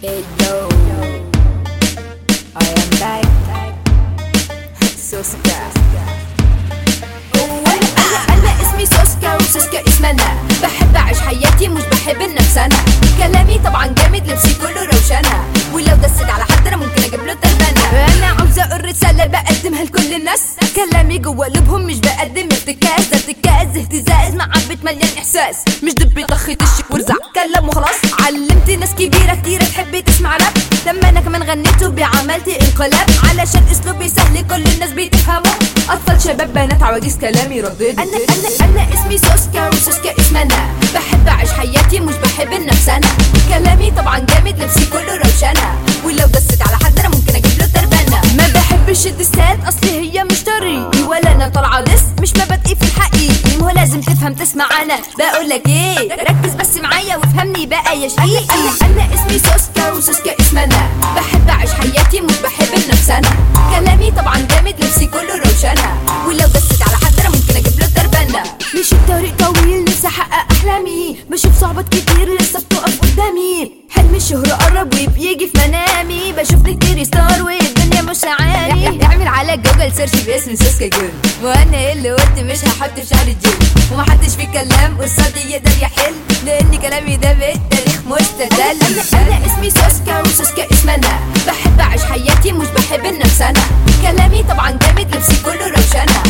Hello I am back سوسكا انا انا اسمي سوسكا وسوسكا اسمنا بحب اعيش حياتي مش بحب النفس انا كلامي طبعا جامد لبسي كله روشنه ولو دست على حد انا ممكن اجيب له تربانه انا عاوزه اقول رساله بقدمها لكل الناس كلامي جوه قلوبهم مش بقدم افتكاس ده ارتكاز اهتزاز مع بيت مليان احساس مش دبي طخي تشك ورزع كلام وخلاص علمت ناس كبيره كتيره تحب تسمع راب لما انا كمان غنيت وبعملت انقلاب علشان اسلوبي سهل كل الناس بتفهمه اطفال شباب بنات عواجيز كلامي رديت انا انا انا اسمي سوسكا وسوسكا اسمنا بحب اعيش حياتي مش بحب النفس انا كلامي طبعا جامد لبسي كله روشنه ولو دست على حد انا ممكن اجيب له تربانه ما بحبش الدسات اصلي هي مش طريقي ولا انا طالعه دس مش مبادئي في الحقيقي مو لازم تفهم تسمع انا بقول لك ايه ركز بس معايا وافهمني بقى يا شقيقي انا انا اسمي سوسكا وسوسكا اسمنا بحب اعيش حياتي مش بحب النفس انا كلامي طبعا جامد لبسي كله روشنه ولو دست على حد انا ممكن اجيب له تربانه مش الطريق طويل نفسي احقق احلامي بشوف صعوبات كتير لسه بتقف قدامي حلم الشهرة قرب وبيجي في منامي بشوف كتير ستار والدنيا مش عالي اعمل على جوجل سيرش باسم سوسكا جول وانا ايه اللي قلت مش هحط في شعر الجيل ومحدش في كلام قصادي يقدر يحل لان كلامي ده بالتاريخ مستدل انا انا اسمي سوسكا وسوسكا اسمنا بحب اعيش حياتي مش بحب النفس انا كلامي طبعا جامد لبسي كله روشنه